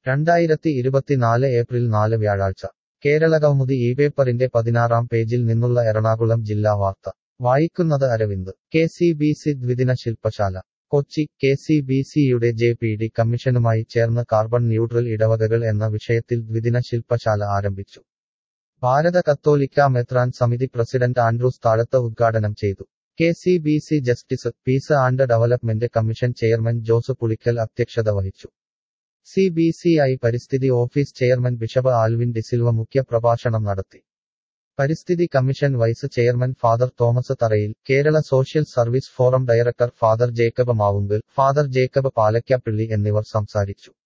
രണ്ടായിരത്തി ഇരുപത്തിനാല് ഏപ്രിൽ നാല് വ്യാഴാഴ്ച കേരളകൗമുദി ഈ പേപ്പറിന്റെ പതിനാറാം പേജിൽ നിന്നുള്ള എറണാകുളം ജില്ലാ വാർത്ത വായിക്കുന്നത് Aravind K C B C ദ്വിദിന ശില്പശാല കൊച്ചി കെ സി ബി സിയുടെ ജെ പി ഡി കമ്മീഷനുമായി ചേർന്ന് കാർബൺ ന്യൂട്രൽ ഇടവകകൾ എന്ന വിഷയത്തിൽ ദ്വിദിന ശില്പശാല ആരംഭിച്ചു ഭാരത കത്തോലിക്ക മെത്രാൻ സമിതി പ്രസിഡന്റ് ആൻഡ്രൂസ് താഴത്ത് ഉദ്ഘാടനം ചെയ്തു K C B C justice peace and development commission chairman Jose Pulickal അധ്യക്ഷത വഹിച്ചു സി ബി സി ഐ പരിസ്ഥിതി office chairman bishop Alwyn D'Silva മുഖ്യ പ്രഭാഷണം നടത്തി പരിസ്ഥിതി commission vice chairman father Thomas Tharayil Kerala social service forum director father Jacob Mavunkal father Jacob Palakkappilly എന്നിവർ സംസാരിച്ചു